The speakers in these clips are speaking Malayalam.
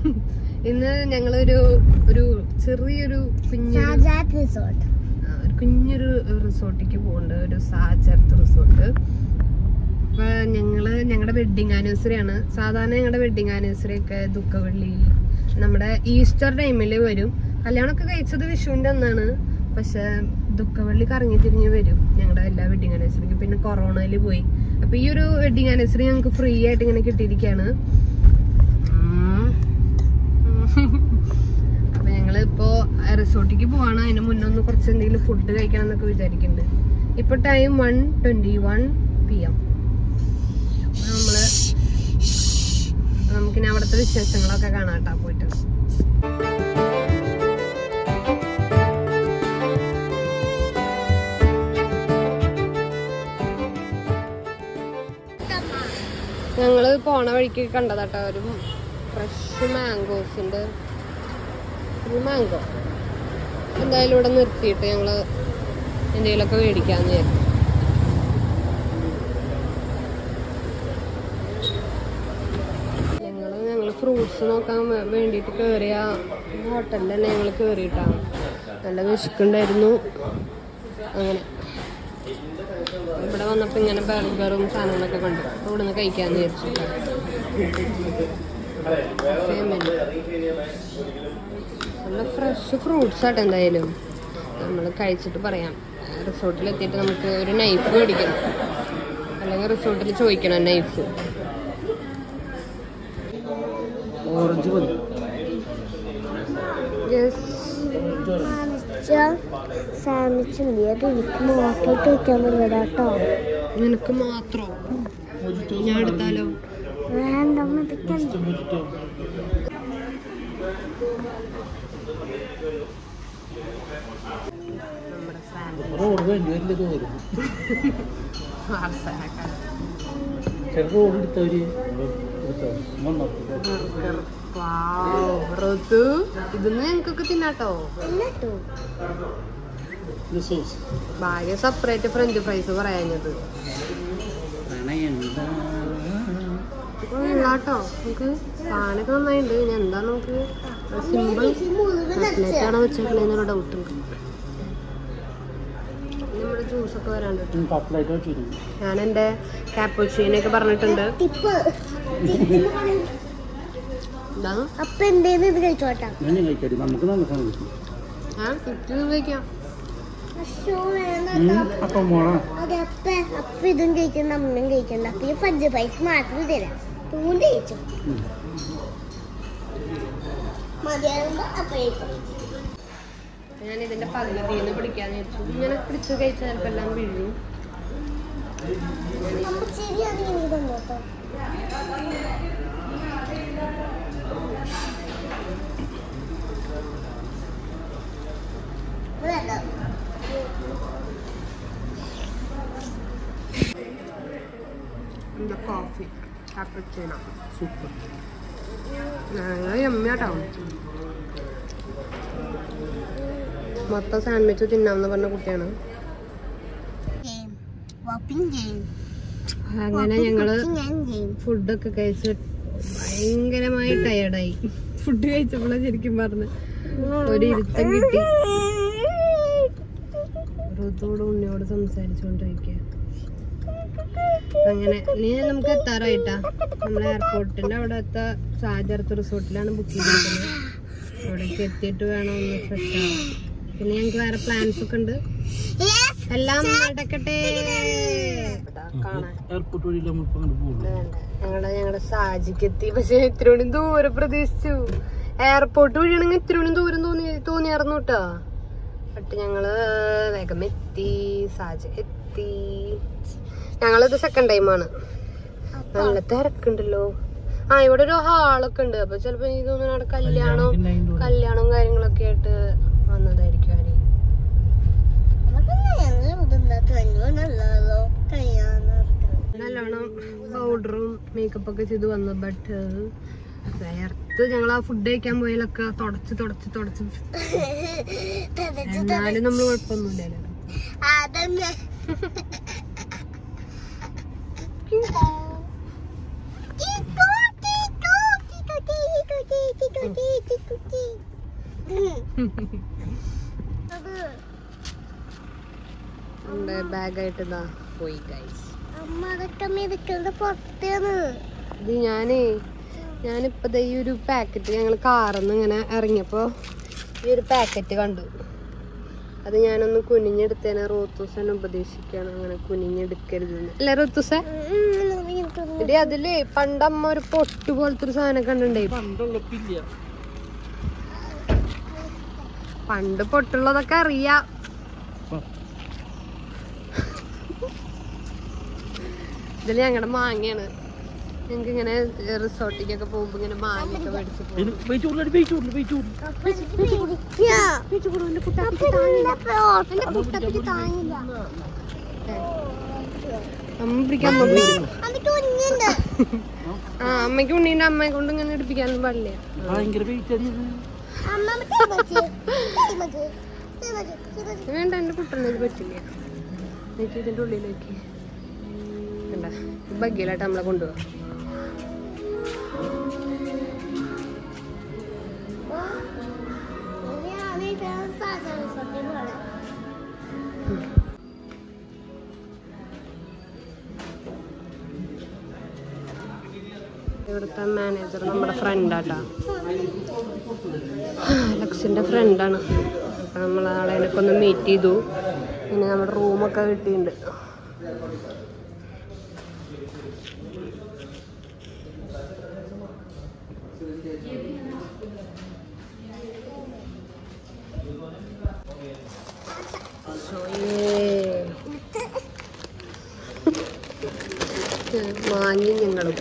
ഇന്ന് ഞങ്ങളൊരു ഒരു ചെറിയൊരു കുഞ്ഞൊരു സാജാത്ത് റിസോർട്ട് ആ, ഒരു കുഞ്ഞൊരു റിസോർട്ടിലേക്ക് പോകുന്നുണ്ട് ഒരു സാചർത്ത് റിസോർട്ട് അപ്പൊ ഞങ്ങള് ഞങ്ങളുടെ വെഡിങ് ആനിവേഴ്സറി ആണ് സാധാരണ ഞങ്ങളുടെ വെഡിങ് ആനിവേഴ്സറി ഒക്കെ ദുഃഖവെള്ളിയിൽ നമ്മുടെ ഈസ്റ്റർ ടൈമിൽ വരും കല്യാണമൊക്കെ കഴിച്ചത് വിഷുവിന്റെ അന്നാണ് പക്ഷെ ദുഃഖവെള്ളി കറങ്ങി തിരിഞ്ഞ് വരും ഞങ്ങളുടെ എല്ലാ വെഡിങ് ആനിവേഴ്സറിക്ക് പിന്നെ കൊറോണയിൽ പോയി അപ്പൊ ഈ ഒരു വെഡിങ് ആനിവേഴ്സറി ഞങ്ങൾക്ക് ഫ്രീ ആയിട്ട് ഇങ്ങനെ കിട്ടിയിരിക്കുകയാണ് ഉം. അപ്പൊ ഞങ്ങള് ഇപ്പോ റിസോർട്ടിലേക്ക് പോവാണ് അതിന് മുന്നേ ഒന്ന് കുറച്ച് എന്തെങ്കിലും ഫുഡ് കഴിക്കണം എന്നൊക്കെ വിചാരിക്കുന്നുണ്ട് ഇപ്പൊ time one twenty one P M നമ്മള് നമുക്കിനി അവിടുത്തെ വിശേഷങ്ങളൊക്കെ കാണാട്ടാ പോയിട്ട് ഞങ്ങള് പോണ വഴിക്ക് കണ്ടതാട്ടോ ഒരു ഫ്രഷ് മാംഗോസ് ഉണ്ട് ഒരു മാംഗോ എന്തായാലും ഇവിടെ നിർത്തിയിട്ട് ഞങ്ങള് എന്തെങ്കിലുമൊക്കെ മേടിക്കാന്ന് വിചാരിച്ചു ഞങ്ങള് ഞങ്ങള് ഫ്രൂട്ട്സ് നോക്കാൻ വേ- വേണ്ടിയിട്ട് കേറിയ ഹോട്ടലിൽ തന്നെ ഞങ്ങൾ കേറിയിട്ടാണ് നല്ല വിശക്കുണ്ടായിരുന്നു അങ്ങനെ ഇവിടെ വന്നപ്പോ ഇങ്ങനെ ബർഗറും സാധനങ്ങളൊക്കെ കണ്ടു അപ്പൊ ഇവിടുന്ന് കഴിക്കാന്ന് വിചാരിച്ചു Same menu. നല്ല ഫ്രഷ് ഫ്രൂട്ട്സ് ആട്ടെ എന്തായാലും നമ്മൾ കഴിച്ചിട്ട് പറയാം റിസോർട്ടിൽ എത്തിയിട്ട് നമുക്ക് ഒരു നൈഫ് മേടിക്കണം അല്ലെങ്കിൽ റിസോർട്ടിൽ ചോദിക്കണം നൈഫ് ഓറഞ്ച് മതി സാമിച്ചുണ്ട് അത് എനിക്ക് നോക്കിയിട്ട് വെക്കാൻ പറ്റില്ല കേട്ടോ നിനക്ക് മാത്രോ ഞാൻ എടുത്താലോ വേണ്ട ഇതൊക്കെ നമ്മുടെ സാൻഡ്വിച്ച് റോഡ് വേണ്ടി വരില്ല തോരും പാർസലാക്കാൻ ചില റോഡ് എടുത്തവര് എടുത്തോ നന്നാക്കും ബർഗർ ഋതു ഇതൊന്നും ഞങ്ങൾക്കൊക്കെ തിന്നാട്ടോ ഇല്ലട്ടോ ഇത് സോസ് ഭാര്യ സെപ്പറേറ്റ് ഫ്രഞ്ച് ഫ്രൈസ് പറയാഞ്ഞത് പ്രണയണ്ട കൊള്ളാട്ടോ നമുക്ക് സാധനമൊക്കെ നന്നായിട്ടുണ്ട് ഇനി എന്താ നമുക്ക് സിമ്പിൾ കട്ട്ലറ്റ് ആണോ വെച്ചേക്കണേന്നൊരു ഡൗട്ട് ഉണ്ട് ഇനി നമ്മുടെ ജ്യൂസൊക്കെ വരാണ്ട് കേട്ടോ. കട്ട്ലൈറ്റ് വെച്ചിരുന്നു ഞാൻ എൻ്റെ കാപ്പുച്ചീനൊക്കെ പറഞ്ഞിട്ടുണ്ട് ടിപ്പ് എന്താ അപ്പൊ എന്തേന്ന് ഇത് കഴിച്ചോട്ടാ ഞാൻ കഴിക്കടി നമുക്ക് നല്ല സാധനം കിട്ടും ഞാൻ ഇത് കഴിക്കാം അശ്ശോ വേണ്ട ഉം, അപ്പം മോളാ അതെ അപ്പ അപ്പ ഇതും കഴിക്കണ്ട അമ്മയും കഴിക്കണ്ട അപ്പൊ ഈ ഫഞ്ച് പൈസ മാത്രം തരാം പൂണ്ട് കഴിച്ചു ഉം. മതിയാകുമ്പോ അപ്പ കഴിക്കും ഞാൻ ഇതിന്റെ പകുതിന്ന് പിടിക്കാന്ന് വെച്ചു ഇങ്ങനെ പിടിച്ച് കഴിച്ചാൽ ചിലപ്പോൾ എല്ലാം വീഴും അപ്പൊ ശരിയാണ് ഇനി തന്നോട്ടോ വേണ്ട എന്താ കോഫി കാപ്പുച്ചീനോ സൂപ്പർ എമ്മയാട്ടോ മൊത്തം സാൻഡ്വിച്ച് തിന്നാമെന്ന് പറഞ്ഞ കുട്ടിയാണ് ഗെയിം വപ്പിംഗ് ഗെയിം അങ്ങനെ ഞങ്ങള് ഗെയിം ഫുഡൊക്കെ കഴിച്ച് ഭയങ്കരമായി ടയർഡായി ഫുഡ് കഴിച്ചപ്പോഴാണ് ശരിക്കും പറഞ്ഞ് ഒരു ഇരുത്തം കിട്ടി ഋതുவோട് ഉണ്ണിയോട് സംസാരിച്ചുകൊണ്ടിരിക്കുക അങ്ങനെ ഇനി നമുക്ക് എത്താറായിട്ടാ നമ്മുടെ എയർപോർട്ടിന്റെ അവിടെ എത്ത സാജർത്ത് റിസോർട്ടിലാണ് ബുക്ക് ചെയ്തിരിക്കുന്നത് അവിടേക്ക് എത്തിയിട്ട് വേണം ഒന്ന് ഫ്രഷ് ആവാൻ പിന്നെ ഞങ്ങൾക്ക് വേറെ പ്ലാൻസ് ഒക്കെ ഉണ്ട് എല്ലാം നടക്കട്ടെ കാണാൻ എയർപോർട്ട് വഴി നമ്മളിപ്പോ അങ്ങോട്ട് പോകും വേണ്ട. ഞങ്ങളുടെ ഞങ്ങളുടെ സാജിക്ക് എത്തി പക്ഷെ ഇത്രയോടും ദൂരം പ്രതീക്ഷിച്ചു എയർപോർട്ട് വഴിയാണെങ്കിൽ ഇത്രയോടും ദൂരം തോന്നി തോന്നിയായിരുന്നു കേട്ടോ ബട്ട് ഞങ്ങള് വേഗം എത്തി സാജ എത്തി ഞങ്ങളിത് സെക്കൻഡ് ടൈമാണ് നല്ല തിരക്കുണ്ടല്ലോ ആ ഇവിടെ ഒരു ഹാളൊക്കെ ഉണ്ട് അപ്പൊ ചിലപ്പോ എനിക്ക് തോന്നുന്നു അവിടെ കല്യാണം കല്യാണവും കാര്യങ്ങളൊക്കെ ആയിട്ട് വന്നതായിരിക്കും ആര് നല്ലതല്ലോ കഴിയാന്ന് നല്ലോണം പൗഡറും മേക്കപ്പ് ഒക്കെ ചെയ്ത് വന്നു ബട്ട് വേർത്ത് ഞങ്ങൾ ആ ഫുഡ് കഴിക്കാൻ പോയാലൊക്കെ തുടച്ച് തുടച്ച് തുടച്ച് എന്നാലും നമ്മൾ കുഴപ്പമൊന്നുമില്ലല്ലോ അതന്നെ അത് നമ്മുടെ ബാഗായിട്ട് ഇതാ പോയി ഗൈസ് അമ്മ അതൊക്കെ മെതിക്കലിന്റെ പുറത്തേന്ന് ഇത് ഞാനേ ഞാനിപ്പോ ദേ ഈ ഒരു പാക്കറ്റ് ഞങ്ങൾ കാറിന്ന് ഇങ്ങനെ ഇറങ്ങിയപ്പോ ഈ ഒരു പാക്കറ്റ് കണ്ടു അത് ഞാനൊന്ന് കുനിഞ്ഞെടുത്തേനെ റോത്തൂസ് എന്നെ ഉപദേശിക്കാണ് അങ്ങനെ കുനിഞ്ഞെടുക്കരുത് അല്ലേ റോത്തൂസെ എടി അതില് പണ്ടമ്മ ഒരു പൊട്ട് പോലത്തെ ഒരു സാധനം കണ്ടിണ്ടേ പണ്ടുള്ളപ്പില്ല പണ്ട് പൊട്ടുള്ളതൊക്കെ അറിയാം ഇതില് ഞങ്ങളുടെ മാങ്ങയാണ് ഞങ്ങക്ക് ഇങ്ങനെ റിസോർട്ടിക്കൊക്കെ പോകുമ്പോ ഇങ്ങനെ മാങ്ങയൊക്കെ മേടിച്ച് പോകും വെയിറ്റ് കൂടുതൽ വെയിറ്റ് കൂടുതൽ വെയിറ്റ് കൂടുതൽ അമ്മ പിടിക്കാൻ അമ്മ പിടിക്കും അമ്മയ്ക്ക് കുഞ്ഞുണ്ട് ആ അമ്മയ്ക്ക് ഉണ്ണീന്റെ അമ്മയെ കൊണ്ട് ഇങ്ങനെ എടുപ്പിക്കാനൊന്നും പാടില്ല ഭയങ്കര വെയിറ്റ് അടിയത് അമ്മ കൈമച്ച് കൈമച്ച് കൈമച്ച് വേണ്ട എന്റെ കുട്ടനെ ഇത് പറ്റില്ല എനിക്ക് ഇതിന്റെ ഉള്ളിലേക്ക് കണ്ട ബഗ്ഗിയിലായിട്ട് നമ്മളെ കൊണ്ടുപോകാം ഇവിടുത്തെ മാനേജർ നമ്മുടെ ഫ്രണ്ടാട്ടാ ലക്സിന്റെ ഫ്രണ്ടാണ് അപ്പൊ നമ്മൾ ആളെ ഒന്ന് മീറ്റ് ചെയ്തു പിന്നെ നമ്മുടെ റൂമൊക്കെ കിട്ടിയിട്ടുണ്ട് മാങ്ങി ഞങ്ങളും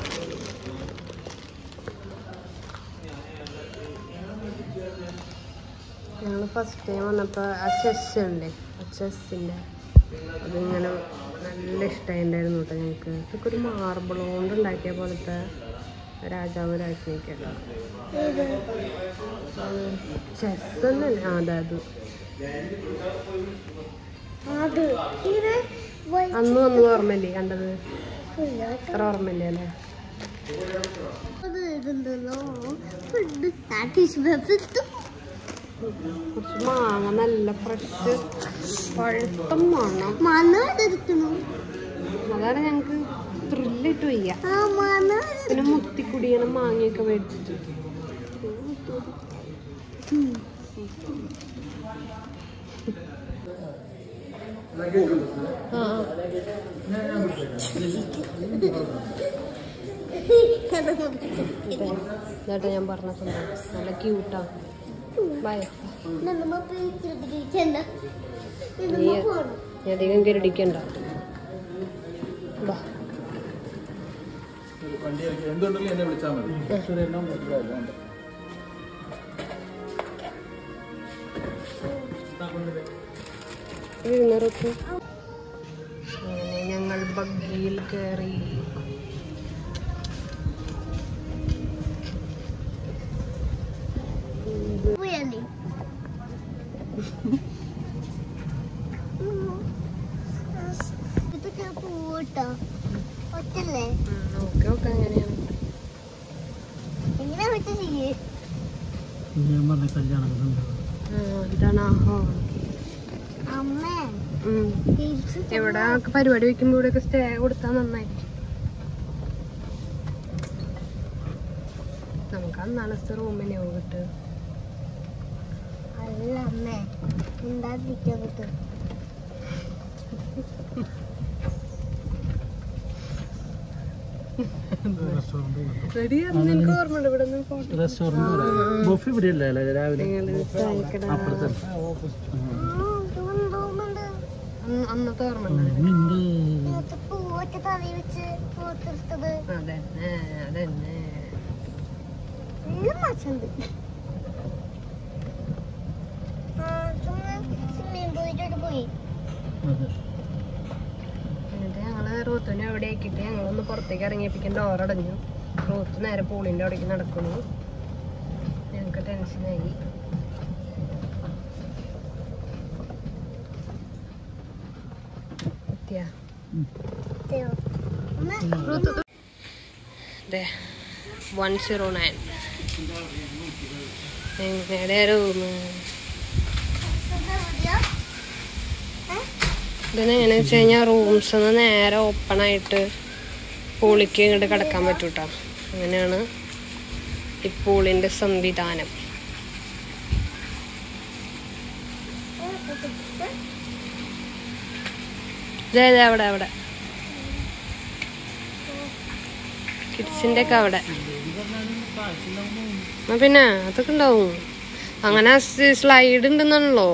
ഞങ്ങൾ ഫസ്റ്റ് ടൈം വന്നപ്പോൾ ആ ചെസ് ഉണ്ട് ആ ചെസ്സിൻ്റെ അതിങ്ങനെ നല്ല ഇഷ്ടമായിട്ടുണ്ടായിരുന്നു കേട്ടോ ഞങ്ങൾക്ക് ഇതൊക്കെ ഒരു മാർബിൾ കൊണ്ട് ഉണ്ടാക്കിയ പോലത്തെ രാജാവ് രാജ്ഞിയൊക്കെയാണ് ചെസ് തന്നെ ആ അതെ അത് അത് ഇത് വൈ- അന്ന് വന്നത് ഓർമ്മയില്ലേ കണ്ടത് അത്ര ഓർമ്മയില്ലേ അല്ലേ അത് ഇതുണ്ടല്ലോ ഫുഡ് ടിഷ്യൂ പേപ്പർ ഇട്ടു കുറച്ച് മാങ്ങ നല്ല ഫ്രഷ് പഴുത്ത മണം മണ്ണ എടുക്കുന്നു അതാണ് ഞങ്ങൾക്ക് ത്രില്ലിട്ട് വയ്യ ആ മണ്ണ പിന്നെ മുത്തിക്കുടിയണം മാങ്ങയൊക്കെ മേടിച്ചിട്ട് ആ ഇതാട്ടെ ഞാൻ പറഞ്ഞ സംഭവം നല്ല ക്യൂട്ടാ ബൈ നമ്മ പിടിക്കണ്ട നീ നീ അധികം കരുടിക്കണ്ട ബാ എന്തുകൊണ്ടല്ലോ എന്നെ വിളിച്ചാൽ മതി ഇരുന്നൂറൊക്കെ അങ്ങനെ ഞങ്ങൾ ബഗ്ഗിയിൽ കയറി പോയല്ലേ ഇതൊക്കെ പോട്ടോ ഒറ്റല്ലേ ഓക്കെ ഓക്കെ അങ്ങനെയാണ് എങ്ങനെ വെച്ച് ചെയ്യേ ഞാൻ പറഞ്ഞ കല്യാണം ആ, ഇതാണ് ആ ഹോൾ അമ്മേ തിരിച്ച് എവിടെ ഒക്കെ പരിപാടി വെക്കുമ്പോ ഇവിടെയൊക്കെ സ്റ്റേ കൊടുത്താൽ നന്നായിരിക്കും നമുക്ക് അന്നാളത്തെ റൂമിനെ കിട്ടുക അല്ല അമ്മേ ഉണ്ടാതിരിക്കാൻ പറ്റും റെസ്റ്റോറൻറ്റ് റെഡി നിനക്ക് ഓർമ്മയുണ്ട് ഇവിടെ നിന്ന് ഫോട്ടോ റെസ്റ്റോറൻറ്റ് ബൊഫെ ഇവിടെ അല്ലേ രാവിലെ അപ്പുറത്തെ അന്ന് അന്നത്തെ ഓർമ്മ ഉണ്ട് ഉണ്ട് പൂവൊക്കെ തലയിൽ വെച്ച് പൂത്തെടുത്തത് അതന്നെ അതന്നെ എല്ലാം മാച്ചുണ്ട് സ്വിമ്മിംഗ് പൂളിലോട്ട് പോയി അതെ എന്നിട്ട് ഞങ്ങള് റൂത്തുനെ അവിടെ ആക്കിയിട്ട് ഞങ്ങളൊന്ന് പുറത്തേക്ക് ഇറങ്ങിയപ്പിക്കാൻ ഡോറടഞ്ഞു റൂത്ത് നേരെ പൂളിന്റെ അവിടേക്ക് നടക്കുന്നു ഞങ്ങൾക്ക് ടെൻഷനായി എത്തിയാ അമ്മ വൺ സീറോ നയൻ എങ്ങടെ റൂം ഇതെങ്ങനെയാണെന്ന് വെച്ച് കഴിഞ്ഞാൽ റൂംസ് ഒന്ന് നേരെ ഓപ്പൺ ആയിട്ട് പൂളിക്ക് ഇങ്ങോട്ട് കിടക്കാൻ പറ്റൂട്ടോ അങ്ങനെയാണ് ഈ പൂളിന്റെ സംവിധാനം ഇതേ ഇതേ അവിടെ അവിടെ കിഡ്സിന്റെ ഒക്കെ അവിടെ ആ പിന്നെ അതൊക്കെ ഉണ്ടാവും അങ്ങനെ സ്ലൈഡ് ഉണ്ടെന്നാണല്ലോ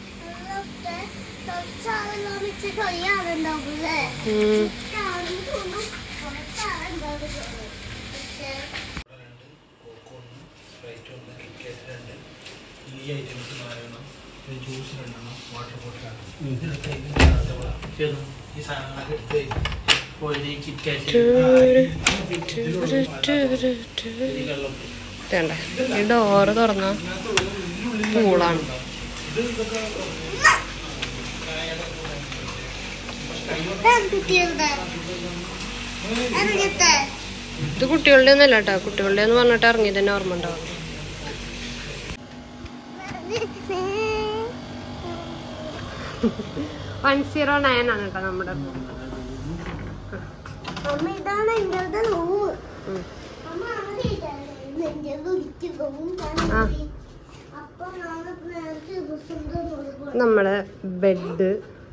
ഉം. ഇതേണ്ട ഈ ഡോറ് തുറന്ന പൂളാണ് കുട്ടികളുടെ ഇറങ്ങട്ടെ ഇത് കുട്ടികളുടെ ഒന്നല്ല കേട്ടോ കുട്ടികളുടെ എന്ന് പറഞ്ഞിട്ട് ഇറങ്ങി തന്നെ ഓർമ്മ ഉണ്ടാവും വൺ സീറോ നയൻ ആണ് കേട്ടോ നമ്മുടെ അമ്മ ഇതാണ് എന്റെ റൂം ഉം. അമ്മ ആണ് ഇതാണ് എന്റെ വീട്ടിൽ റൂം ആ. അപ്പൊ നാളെ നേരത്തെ ദിവസം നമ്മളെ ബെഡ്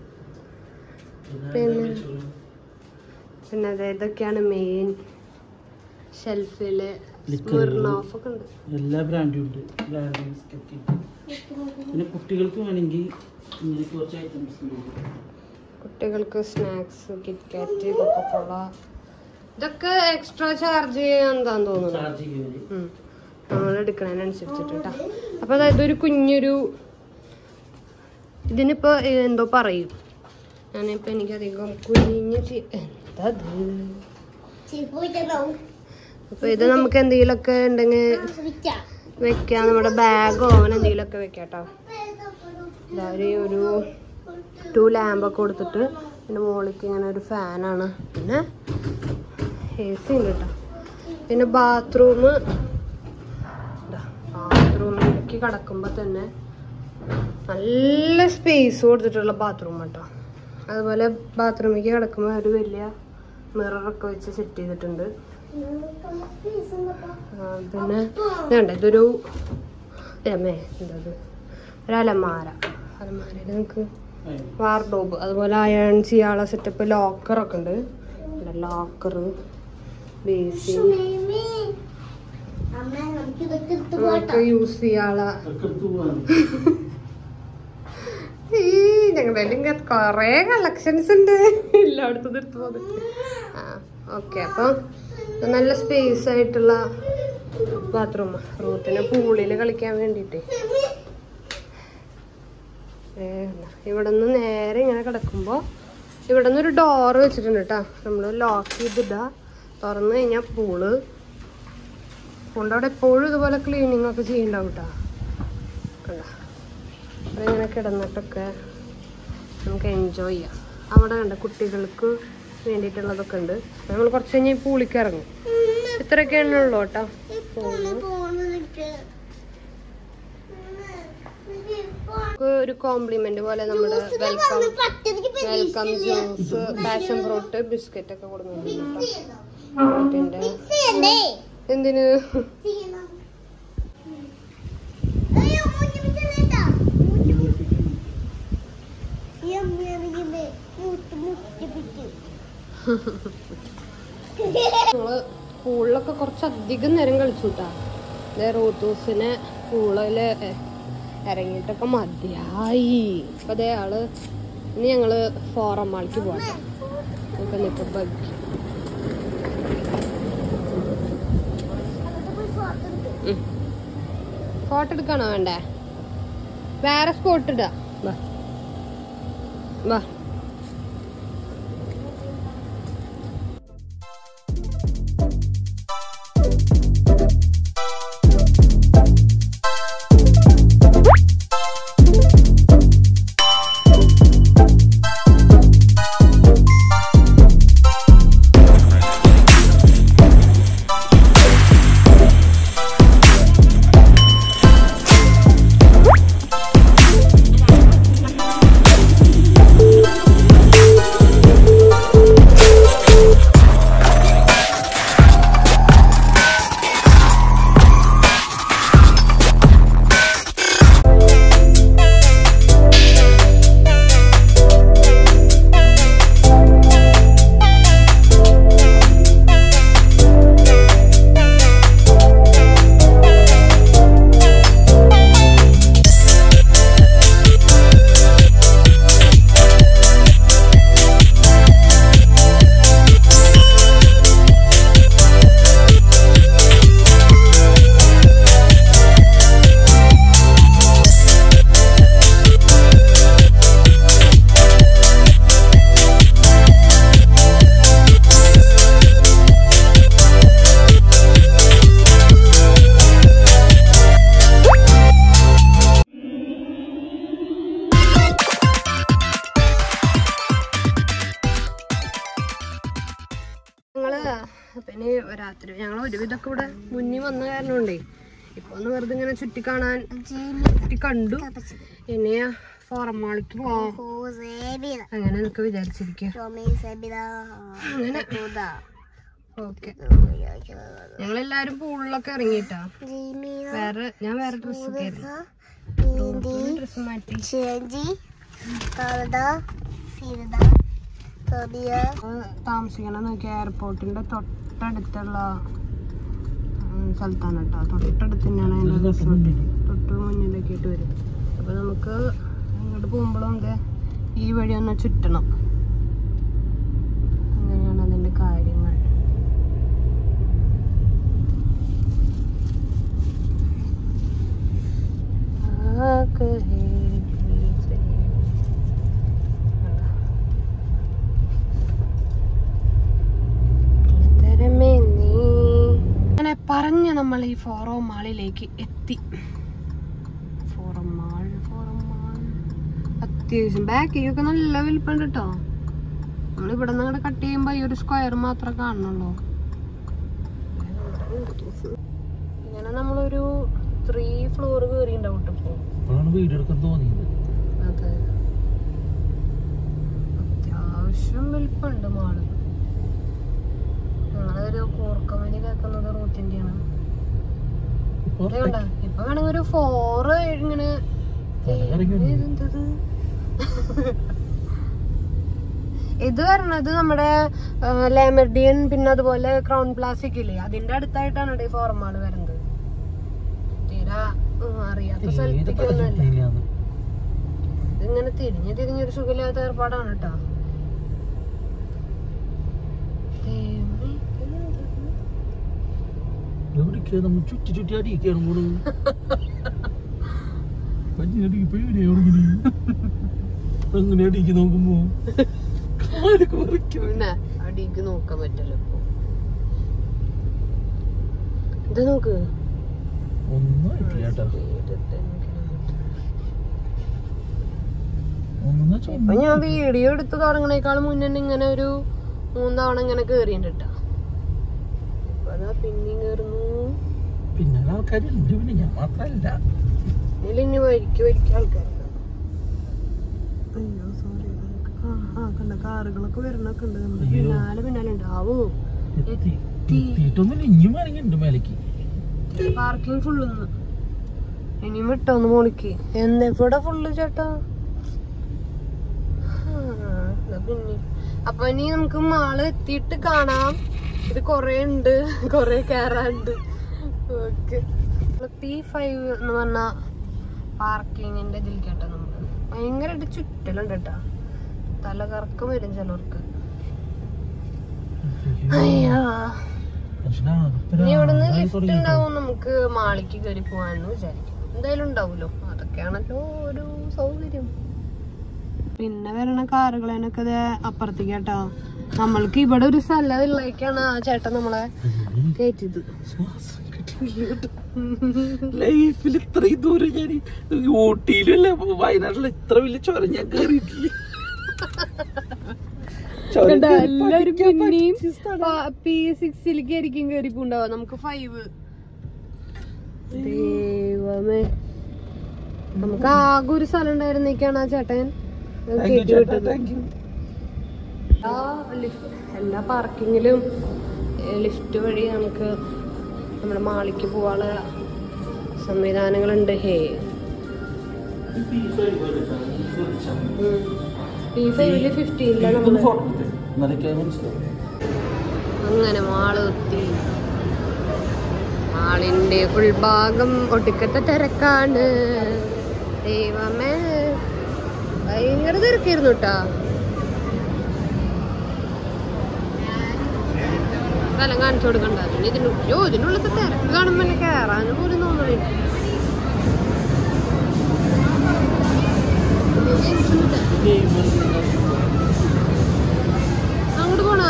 പിന്നെ പിന്നെ അതെ ഇതൊക്കെയാണ് മെയിൻ ഷെൽഫില് Liquor. സ്മിർണോഫ് ഒക്കെ ഉണ്ട് എല്ലാ ബ്രാൻഡും ഉണ്ട് ബ്രാൻഡ് ബിസ്ക്കറ്റ് പിന്നെ കുട്ടികൾക്ക് വേണമെങ്കിൽ ഇങ്ങനെ കുറച്ച് ഐറ്റംസ് ഉണ്ട് കുട്ടികൾക്ക് സ്നാക്സ് കിറ്റ്കാറ്റ് കൊക്കക്കോള ഇതൊക്കെ എക്സ്ട്രാ ചാർജ് ചെയ്യാൻ തോന്നുന്നു ചാർജ് ചെയ്യുന്നത് ഉം. നമ്മൾ എടുക്കണതിനനുസരിച്ചിട്ട് കേട്ടോ അപ്പൊ അതായത് ഒരു കുഞ്ഞൊരു ഇതിനിപ്പോ എന്തോ പറയും ഞാനിപ്പോ എനിക്കധികം കുഞ്ഞു ചി- എന്താ ഇത് പോയിട്ടുണ്ടാവും അപ്പൊ ഇത് നമുക്ക് എന്തെങ്കിലുമൊക്കെ ഉണ്ടെങ്കിൽ വിളിക്കാം വെക്കാം നമ്മുടെ ബാഗോ അങ്ങനെ എന്തെങ്കിലുമൊക്കെ വെക്കാം കേട്ടോ എല്ലാവരും ഒരു ടു ലാമ്പൊക്കെ കൊടുത്തിട്ട് പിന്നെ മുകളിലേക്ക് ഇങ്ങനെ ഒരു ഫാനാണ് പിന്നെ എ സി ഉണ്ട് കേട്ടോ പിന്നെ ബാത്റൂം ബാത്റൂമിലേക്ക് കടക്കുമ്പോൾ തന്നെ നല്ല സ്പേസ് കൊടുത്തിട്ടുള്ള ബാത്റൂം കേട്ടോ അതുപോലെ ബാത്റൂമിലേക്ക് കിടക്കുമ്പോൾ ഒരു വലിയ മിററൊക്കെ വെച്ച് സെറ്റ് ചെയ്തിട്ടുണ്ട് ആ, പിന്നെ ഇതുണ്ട് ഇതൊരു രമേ എന്താ ഇത്? ഒരു അലമാര അലമാരയിൽ നമുക്ക് വാർഡോബ് അതുപോലെ അയൺ ചെയ്യാനുള്ള സെറ്റപ്പ് ലോക്കറൊക്കെ ഉണ്ട് ലോക്കർ ബേസിൻ അമ്മ നമുക്ക് ഇതൊക്കെ എടുത്ത് നമുക്ക് പോട്ടോ യൂസ് ചെയ്യാനുള്ള അതൊക്കെ എടുത്ത് പോവാണ് ഈ ഞങ്ങളുടെ ഇങ്ങനെ കൊറേ കളക്ഷൻസ് ഉണ്ട് എല്ലായിടത്തും ഇത് എടുത്ത് പോകുന്നത് ആ ഓക്കെ അപ്പം ഇത് നല്ല സ്പേസ് ആയിട്ടുള്ള ബാത്റൂം റൂട്ടിന് പൂളിൽ കളിക്കാൻ വേണ്ടിയിട്ട് ഇവിടെ നിന്ന് നേരെ ഇങ്ങനെ കിടക്കുമ്പോൾ ഇവിടെ നിന്ന് ഒരു ഡോറ് വെച്ചിട്ടുണ്ട് കേട്ടോ നമ്മൾ ലോക്ക് ചെയ്തിടാ തുറന്നു കഴിഞ്ഞാൽ പൂള് പൂളിൻ്റെ അവിടെ എപ്പോഴും ഇതുപോലെ ക്ലീനിങ് ഒക്കെ ചെയ്യണ്ടാവും കേട്ടോ കണ്ടോ ഇവിടെ ഇങ്ങനെ കിടന്നിട്ടൊക്കെ നമുക്ക് എൻജോയ് ചെയ്യാം അവിടെ കണ്ട കുട്ടികൾക്ക് വേണ്ടിയിട്ടുള്ളതൊക്കെ ഉണ്ട് നമ്മൾ കുറച്ച് കഴിഞ്ഞാൽ ഈ പൂളിക്ക് ഇറങ്ങും ഇത്രയൊക്കെയാണ് ഉള്ളൂ കേട്ടോ ഇപ്പോണ് പോണത് നമുക്ക് ഒരു കോംപ്ലിമെന്റ് പോലെ നമ്മുടെ welcome welcome juice passion fruit biscuit ഒക്കെ കൊടുക്കുന്നുണ്ട് കേട്ടോ ഫ്രൂട്ടിന്റെ എന്തിന് ചെയ്യണം അയ്യോ മുഞ്ഞു മുഞ്ഞിട്ടാ ഈ അമ്മ ഇറങ്ങിയത് മുട്ട് മുട്ടി പിടിക്കും നമ്മള് പൂളിലൊക്കെ കുറച്ചധികം നേരം കളിച്ചു കേട്ടാ ഇതേ റൂത്തൂസിനെ പൂളില് ഇറങ്ങിയിട്ടൊക്കെ മതിയായി അപ്പൊ അതേ ആള് ഇനി ഞങ്ങള് ഫോറം മാളിക്ക് പോട്ടെ നമുക്ക് നിൽക്ക ബഗ് ഫോട്ടോ എടുക്കാണോ വേണ്ടേ വേറെ സ്പോട്ട് ഇടാ വാ വാ രാത്രി ഞങ്ങൾ ഒരുവിധമൊക്കെ ഇവിടെ മുന്നിൽ വന്ന കാരണം കൊണ്ടേ ഇപ്പൊ ഒന്ന് വെറുതെ ഇങ്ങനെ ചുറ്റി കാണാൻ ചുറ്റി കണ്ടു ഇനിയാ ഫോറം മാളിക്ക് പോവാം അങ്ങനെ എനിക്ക് വിചാരിച്ചിരിക്കുക അങ്ങനെ ഓക്കെ ഞങ്ങളെല്ലാരും പൂളിലൊക്കെ ഇറങ്ങിട്ടാ വേറെ ഞാൻ വേറെ ഡ്രസ്സ് കയറി ഡ്രസ്സ് മാറ്റി ആ, താമസിക്കണം നോക്കിയ എയർപോർട്ടിന്റെ തൊട്ടടുത്തുള്ള ഉം, സ്ഥലത്താണ് കേട്ടോ തൊട്ടടുത്ത് തന്നെയാണ് അതിന്റെ റിസോർട്ട് തൊട്ട് മുന്നിലേക്ക് ആയിട്ട് വരും അപ്പൊ നമുക്ക് അങ്ങോട്ട് പോകുമ്പോഴും ഇത് ഈ വഴി ഒന്ന് ചുറ്റണം അങ്ങനെയാണ് അതിന്റെ കാര്യങ്ങൾ അങ്ങനെ പറഞ്ഞ നമ്മൾ ഈ ഫോറോ മാളിലേക്ക് എത്തി ഫോറോ മാൾ ഫോറോ മാൾ അത്യാവശ്യം ബാക്കിയൊക്കെ നല്ല വലിപ്പുണ്ട് കേട്ടോ നമ്മൾ ഇവിടെ നിന്ന് അങ്ങോട്ട് കട്ട് ചെയ്യുമ്പോ ഈ ഒരു സ്ക്വയർ മാത്രമേ കാണുന്നുള്ളൂ ഇങ്ങനെ നമ്മളൊരു ത്രീ ഫ്ലോർ കയറിണ്ടാവും കേട്ടോ ഇപ്പൊ അപ്പോഴാണ് വീഡിയോ എടുക്കാൻ തോന്നിയത് അതെ അത്യാവശ്യം വലിപ്പമുണ്ട് മാള് ഞങ്ങളൊരു കൂർക്കമലി കേൾക്കുന്നത് റൂട്ടിന്റെയാണ് ഇപ്പൊ ഇത് കണ്ടോ? ഇപ്പൊ വേണമെങ്കിൽ ഒരു ഫോറ് ഇങ്ങനെ ഇറങ്ങി വന്നു. ഇതെന്തത്? ഇത് വരണത് നമ്മുടെ ലാമർഡിയൻ പിന്നെ അതുപോലെ ക്രൗൺ പ്ലാസിക് ഇല്ലേ അതിന്റെ അടുത്തായിട്ടാണ് ഇവിടെ ഈ ഫോറമാള് വരുന്നത് തീരെ ഉം, അറിയാത്ത തീരെ സ്ഥലത്തേക്ക് ഒന്നുമല്ല പറ്റിയില്ലാന്ന്. ഇതിങ്ങനെ തിരിഞ്ഞ് തിരിഞ്ഞൊരു സുഖമില്ലാത്ത ഏർപ്പാടാണ് കേട്ടോ ദൈവമേ, ഇതെന്തത്? എവിടേക്കാ നമ്മൾ ചുറ്റി ചുറ്റി അടിയൊക്കെയാണ് കൂടെ പഞ്ഞടിക്ക് പേടിയാണ് അങ്ങനെ അടിക്ക് നോക്കുമ്പോ കാലൊക്കെ വിറയ്ക്കുന്നു. പിന്നെ അടിക്ക് നോക്കാൻ പറ്റില്ല ഇപ്പൊ ഇത് നോക്ക് ഒന്നും ആയിട്ടില്ല കേട്ടോ ഒന്നും ഇപ്പൊ ഞാൻ വീഡിയോ എടുത്ത് തുടങ്ങണേക്കാൾ മുന്നേ തന്നെ ഇങ്ങനെ ഒരു മൂന്നവണ ഇങ്ങനെ കേറിണ്ട് കേട്ടോ ഇപ്പൊ അതാ പിന്നെയും കേറുന്നു പിന്നെ ആൾക്കാരുണ്ട് പിന്നെ ഞാൻ മാത്രല്ല ഇതിൽ ഇനി വരിക്ക് വരിക്ക് ആൾക്കാരുണ്ട് അയ്യോ സോറി ആ കണ്ട കാറുകളൊക്കെ വരണൊക്കെ ഉണ്ട് നമ്മുടെ അയ്യോ. പിന്നാലെ പിന്നാലെ ഉണ്ടാവോ എത്തി എത്തിയിട്ടൊന്നും ഇനിയും വേണമെങ്കിൽ മേലേക്ക് പാർക്കിംഗ് ഫുള്ള് ഇനിയും വിട്ടോന്ന് മോളിക്ക് എന്തെവിടെ ഫുള്ള് ചേട്ടാ ആ, ദാ പിന്നെ അപ്പൊ ഇനി നമുക്ക് മാള് എത്തിയിട്ട് കാണാം ഇത് കൊറേ ഉണ്ട് കൊറേ കേറാണ്ട് ഓക്കെ പി ഫൈവ് എന്ന് പറഞ്ഞ പാർക്കിങ്ങിന്റെ ഇതിൽ കേട്ടോ നമുക്ക് ഭയങ്കരമായിട്ട് ചുറ്റലുണ്ട് കേട്ടാ തല കറക്കം വരും ചിലർക്ക് അയ്യോ ഇനി ഇവിടുന്ന് ലിഫ്റ്റ് ഉണ്ടാവും നമുക്ക് മാളിക്ക് കയറി പോവാന്ന് വിചാരിക്കും എന്തായാലും ഉണ്ടാവുമല്ലോ അതൊക്കെയാണല്ലോ ഒരു സൗകര്യം പിന്നെ വരണ കാറുകളേനൊക്കെ ദേ അപ്പുറത്തേക്ക് കേട്ടോ നമ്മൾക്ക് ഇവിടെ ഒരു സ്ഥലം ഉള്ളേക്കാണ് ആ ചേട്ടൻ നമ്മളെ കയറ്റിയത് ലൈഫിൽ ഇത്രയും ദൂരം ഞാൻ ഊട്ടിയിലും അല്ല വയനാട്ടിൽ ഇത്ര വലിയ ചുരം ഞാൻ കയറിയിട്ടില്ല ചുരം കണ്ടോ, കയറി എല്ലാവരും പഠിക്കാൻ പിന്നെയും പറ്റിയ സ്ഥലം. പി സിക്സിലേക്ക് ആയിരിക്കും കയറി പോണ്ടാവുക നമുക്ക് ഫൈവ് ദൈവമേ നമുക്ക് ആകെ ഒരു സ്ഥലം ഉണ്ടായിരുന്നേക്കാണ് ആ ചേട്ടൻ അത് Thank you, കയറ്റി ചേട്ടാ, വിട്ടത് thank you. എല്ലാ ലിഫ്- എല്ലാ പാർക്കിങ്ങിലും ലിഫ്റ്റ് വഴി നമുക്ക് നമ്മുടെ മാളിക്ക് പോവാനുള്ള സംവിധാനങ്ങളുണ്ട് ഹേ പി ഫൈവില് ഫിഫ്റ്റീനില്ല ഒന്ന് നമ്മള് photo എടുത്തേ. എന്നാലൊക്കെ മനസ്സിലാവും. അങ്ങനെ മാള് എത്തി മാളിന്റെ ഉൾഭാഗം ഒടുക്കത്തെ തിരക്കാണ് ദൈവമേ ഭയങ്കര തിരക്കായിരുന്നു കേട്ടാ സ്ഥലം കാണിച്ചു കൊടുക്കണ്ട പിന്നെ ഇതിന് അയ്യോ ഇതിനുള്ളത്തെ തിരക്ക് കാണുമ്പോ എന്നെ കേറാനും പോലും തോന്നണില്ല അങ്ങോട്ട് പോണോ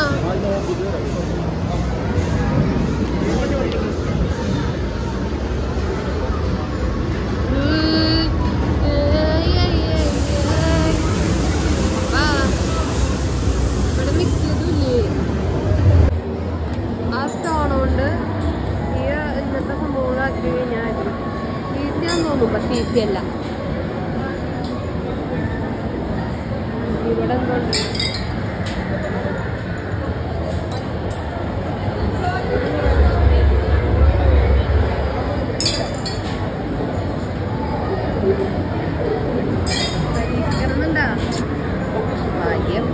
ആ സ്റ്റോൺ കൊണ്ട് ആണെന്ന് തോന്നുന്നു പക്ഷെ ഈസി അല്ല ഇവിടെ എന്തോ ഉണ്ട്. പരീക്ഷിക്കണമെന്നുണ്ടാ ഭാഗ്യം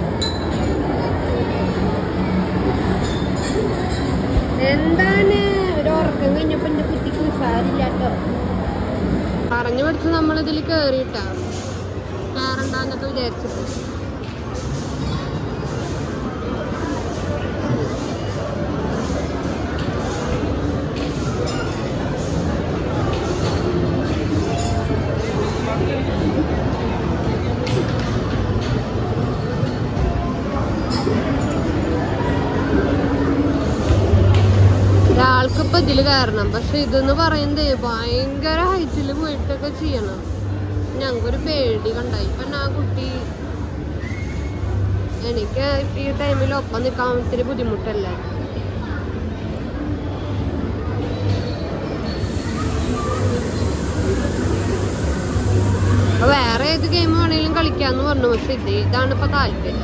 എന്താണ് ഒരു ഉറക്കം കഴിഞ്ഞപ്പോ എന്റെ കുട്ടിക്ക് ഉഷാരില്ലാട്ടോ പറഞ്ഞു പഠിച്ച് നമ്മളിതിൽ കേറിയിട്ടാ കേറണ്ടെന്നൊക്കെ വിചാരിച്ചിട്ട് ഒരാൾക്കിപ്പോ ഇതില് കയറണം പക്ഷെ ഇതെന്ന് പറയുന്നത് ഭയങ്കര ഹൈറ്റിൽ പോയിട്ടൊക്കെ ചെയ്യണം ഞങ്ങൾക്കൊരു പേടി കണ്ടായി ഇപ്പൊ ആ കുട്ടി എനിക്ക് ഈ ടൈമിൽ ഒപ്പം നിൽക്കാൻ ഇത്തിരി ബുദ്ധിമുട്ടല്ലേ അപ്പൊ വേറെ ഏത് ഗെയിം വേണേലും കളിക്കാന്ന് പറഞ്ഞു പക്ഷെ ഇത് ഇതാണ് ഇപ്പൊ താല്പര്യം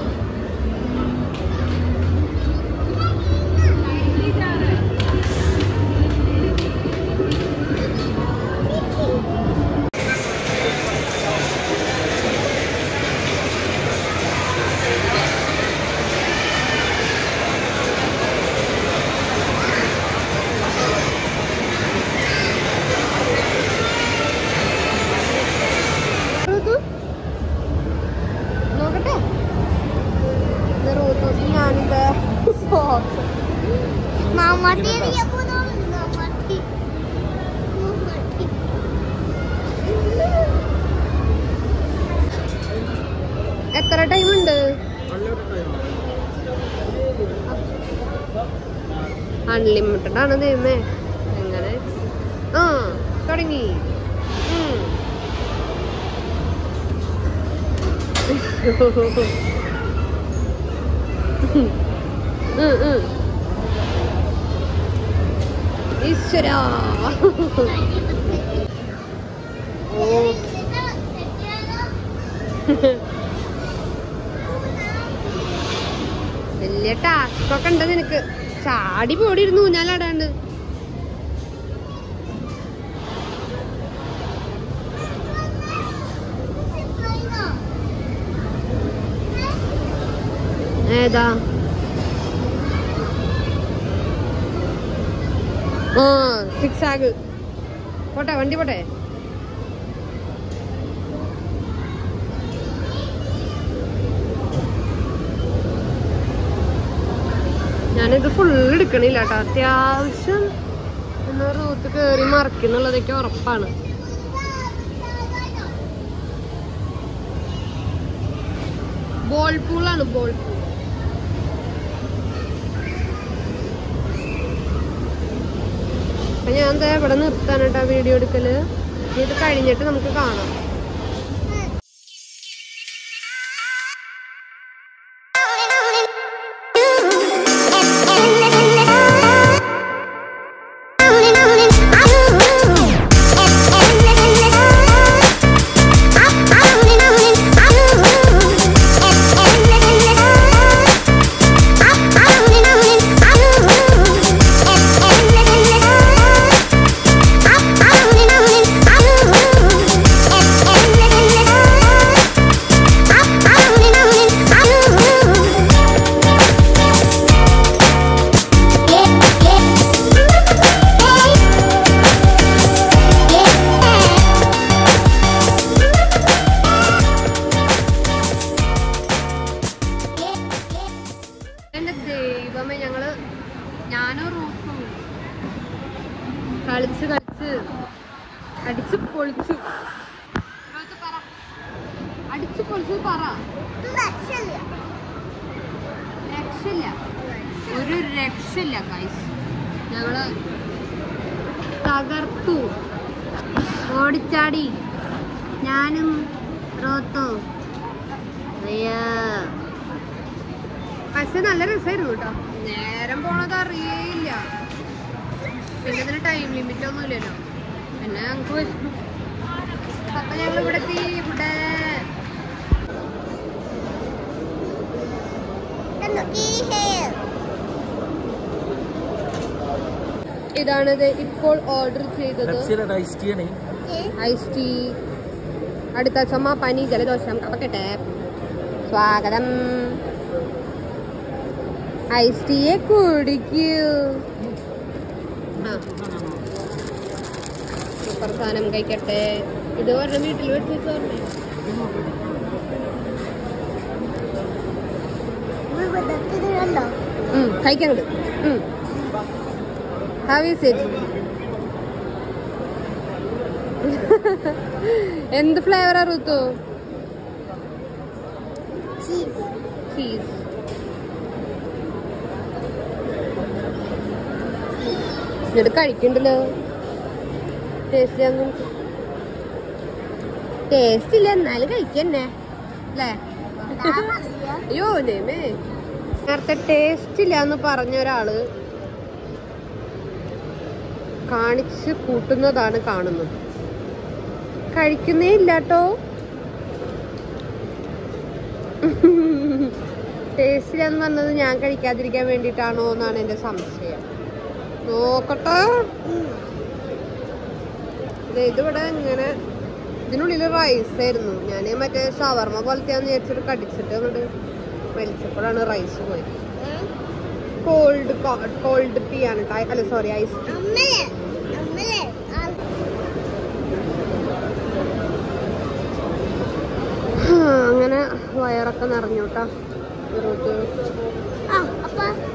ഋതു? നോക്കട്ടെ ഇത് ഋതുസ് ഞാനിത് സോക്സ്. മമ്മട്ടി അറിയാമോ മമ്മട്ടി മമ്മട്ടി എത്ര ടൈം ഉണ്ട് അൺലിമിറ്റഡ് ആണ് ദൈവമേ എങ്ങനെ ആ തുടങ്ങി ഉം. ഉം, ഉം. ഈശ്വരാ ഓ വലിയ ടാസ്ക് ഒക്കെ ഉണ്ട് നിനക്ക് ചാടി പോടിയിരുന്നു ഊഞ്ഞാലാടാണ്ട് ഏതാ ആ സിക്സ് ആഗ് പോട്ടെ വണ്ടി പോട്ടെ ഞാനിത് ഫുൾ എടുക്കണില്ല കേട്ടോ അത്യാവശ്യം ഒന്ന് റൂത്ത് കയറി മറിക്കുന്നുള്ളതൊക്കെ ഉറപ്പാണ് ബോൾ പൂളാണ് ബോൾ പൂൾ അപ്പൊ ഞാൻ ദേ ഇവിടെ നിർത്താനാട്ടാ വീഡിയോ എടുക്കല് ഇനി ഇത് കഴിഞ്ഞിട്ട് നമുക്ക് കാണാം എന്റെ ദൈവമേ ഞങ്ങള് ഞാനും റൂട്ടും കളിച്ച് കളിച്ച് അടിച്ച് പൊളിച്ചു റൂത്ത് പറ അടിച്ച് പൊളിച്ചു പറ രക്ഷയില്ല ഒരു രക്ഷയില്ല ഗൈസ് ഞങ്ങള് തകർത്തു ഓടിച്ചാടി ഞാനും റോത്തും അയ്യോ പക്ഷെ നല്ല രസമായിരുന്നു കേട്ടോ നേരം പോണത് അറിയേയില്ല പിന്നെ ഇതിന് ടൈം ലിമിറ്റ് ഒന്നും ഇല്ലല്ലോ പിന്നെ ഞങ്ങൾക്ക് വിശന്നു അപ്പൊ ഞങ്ങൾ ഇവിടെ എത്തി ഇവിടെ ഇതാണിത് ഇപ്പോൾ ഓർഡർ ചെയ്തത് ഐസ് ടീ ആണ് ഐസ് ടീ അടുത്ത ചുമ പനി ജലദോഷം കപ്പക്കട്ടെ സ്വാഗതം ഐസ് ടീയെ കുടിക്കൂ ആ സൂപ്പർ സാധനം കഴിക്കട്ടെ ഇത് പറഞ്ഞ വീട്ടിൽ വെച്ച് പറഞ്ഞേ കണ്ടോ കഴിക്കാൻ കിട്ടും ഹാവ് യു സെറ്റ് എന്ത് ഫ്ലേവറാ ഋതു ചീസ് ചീസ് എന്നിട്ട് കഴിക്കണ്ടല്ലോ ടേസ്റ്റ് ഒന്നും ടേസ്റ്റ് ഇല്ല എന്നാലും കഴിക്കന്നെ അല്ലേ അയ്യോ നെയ്മേ നേരത്തെ ടേസ്റ്റ് ഇല്ല എന്ന് പറഞ്ഞ ഒരാള് കാണിച്ച് കൂട്ടുന്നതാണ് കാണുന്നത് കഴിക്കുന്നേ ഇല്ലാട്ടോ ടേസ്റ്റ് ഇല്ലാന്ന് പറഞ്ഞത് ഞാൻ കഴിക്കാതിരിക്കാൻ വേണ്ടിയിട്ടാണോ എന്നാണ് എന്റെ സംശയം നോക്കട്ടെ ദേ ഇതിവിടെ ഇങ്ങനെ ഇതിനുള്ളിൽ റൈസ് ആയിരുന്നു ഞാൻ മറ്റേ ഷവർമ പോലത്തെയാന്ന് വിചാരിച്ചിട്ട് കടിച്ചിട്ട് അങ്ങോട്ട് വലിച്ചപ്പോഴാണ് റൈസ് പോയത് കോൾഡ് കോൾഡ് ടീ ആണ് ട്ടോ. അല്ല സോറി ഐസ് ടീ അമ്മേ അമ്മേ അങ്ങനെ വയറൊക്കെ നിറഞ്ഞു കേട്ടോ റൂട്ട് ആ അപ്പ